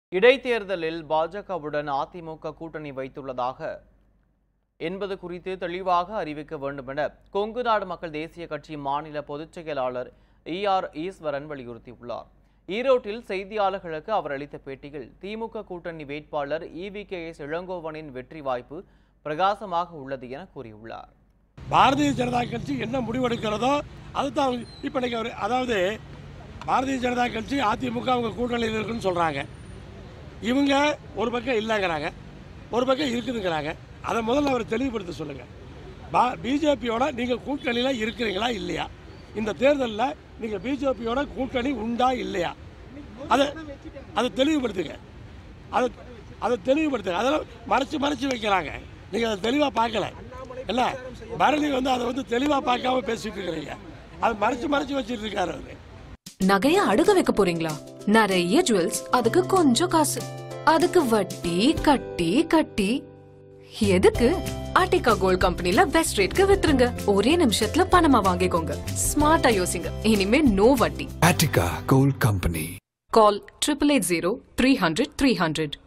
இடைத்தேர்தலில் பாஜகவுடன் அதிமுக கூட்டணி வைத்துள்ளதாக என்பது குறித்து தெளிவாக அறிவிக்க வேண்டும் என கொங்கு நாடு மக்கள் தேசிய கட்சி மாநில பொதுச் செயலாளர் இ ஆர் ஈஸ்வரன் வலியுறுத்தியுள்ளார் ஈரோட்டில் செய்தியாளர்களுக்கு அவர் அளித்த பேட்டியில் திமுக கூட்டணி வேட்பாளர் இவி கே எஸ் இளங்கோவனின் வெற்றி வாய்ப்பு பிரகாசமாக உள்ளது என கூறியுள்ளார் பாரதிய ஜனதா கட்சி என்ன முடிவெடுக்கிறதோ அதுதான் அவங்க இப்போ இன்னைக்கு அவர் அதாவது பாரதிய ஜனதா கட்சி அதிமுக அவங்க கூட்டணியில் இருக்குன்னு சொல்கிறாங்க இவங்க ஒரு பக்கம் இல்லைங்கிறாங்க ஒரு பக்கம் இருக்குதுங்கிறாங்க அதை முதல்ல அவர் தெளிவுபடுத்த சொல்லுங்கள் பா பிஜேபியோட நீங்கள் கூட்டணியில் இருக்கிறீங்களா இல்லையா இந்த தேர்தலில் நீங்கள் பிஜேபியோட கூட்டணி உண்டா இல்லையா அதை அதை தெளிவுபடுத்துங்க அதை அதை தெளிவுபடுத்துங்க அதெல்லாம் மறைச்சு மறைச்சு வைக்கிறாங்க நீங்கள் அதை தெளிவாக பார்க்கல என்ன பரணி வந்து அதை வந்து தெளிவாக பார்க்காம பேசிட்டு இருக்கிறீங்க அது மறைச்சு மறைச்சு வச்சுட்டு இருக்காரு அவரு நகைய அடுக்க வைக்க போறீங்களா நிறைய ஜுவல்ஸ் அதுக்கு கொஞ்சம் காசு அதுக்கு வட்டி கட்டி கட்டி எதுக்கு ஆர்டிகா கோல்ட் கம்பெனில பெஸ்ட் ரேட்க்கு வித்துருங்க ஒரே நிமிஷத்துல பணமா வாங்கிக்கோங்க ஸ்மார்ட்டா யோசிங்க இனிமே நோ வட்டி Attica Gold Company. Call triple eight zero three hundred three hundred